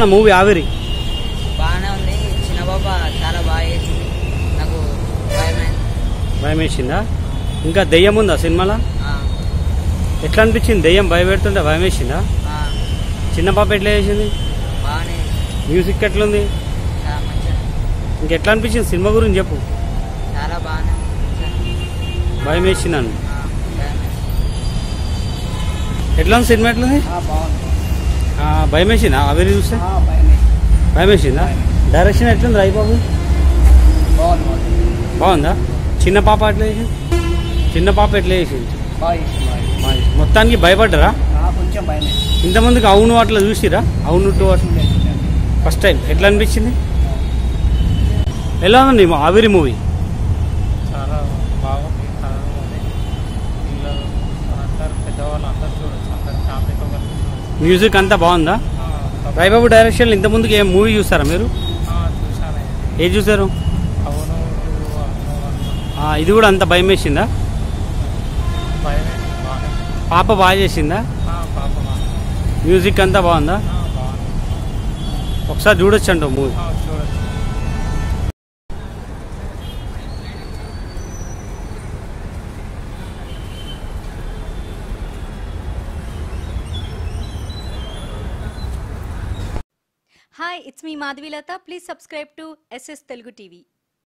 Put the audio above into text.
ఉంది మూవీ ఆవిరి బాగానే ఉంది చిన్న పాప చాలా బాగా చేసింది నాకు భయమైంది భయం వేసిందా ఇంకా దెయ్యం ఉందా సినిమాలో ఆ, ఎట్లా అనిపించింది దెయ్యం భయపెడుతుంటే భయం వేసిందా ఆ, చిన్న పాప ఎట్లా చేసింది బాగానే చేసింది. మ్యూజిక్ ఎట్లుంది చాలా మంచిగా ఇంకెట్లా అనిపించింది సినిమా గురించి చెప్పు చాలా బాగానే ఉంది. భయం వేసిందాను ఆ, భయం వేసింది. ఎట్లా ఉంది సినిమా ఎట్లుంది బాగుంది ఆ, భయం వేసిందా ఆవిరి చూస్తే భయమే భయం వేసిందా డైరెక్షన్ ఎట్లుంది రాయిబాబు బాగుంది బాగుంది బాగుందా చిన్న పాప ఎట్లా చేసింది చిన్న పాప ఎట్లా చేసింది బాగా చేసింది బాగా చేసింది. మరి మొత్తానికి భయపడ్డరా ఆ, కొంచెం భయమే ఇంతమందికి అవును అట్లా చూసిరా అవును టూ అట్లా ఫస్ట్ టైం ఎట్లా అనిపించింది ఎలా ఉంది ఆవిరి మూవీ చాలా బాగుంది చాలా ఉంది పిల్లలు అందరు పెద్దవాళ్ళు అందరు చూడొచ్చు అందరు ఫ్యామిలీతో కలిసి చూడొచ్చు మ్యూజిక్ అంతా బాగుందా ఆ, తప్ప- రాయిబాబు డైరెక్షన్ ఇంతకుముందుకు ఏం మూవీ చూస్తారా మీరు ఆ, చూశాను ఇది. ఏది చూసారు అవును నువ్వు అను అన్న ఆ, ఇది కూడా అంత భయం వేసిందా భయమే బాగా పాప బాగా చేసిందా ఆ, పాప బాగా మ్యూజిక్ అంతా బాగుందా ఆ, బాగుంది ఒకసారి చూడొచ్చు అంట మూవీ ఆ, చూడొచ్చు Hi, it's me Madhvilata. Please subscribe to SS Telugu TV.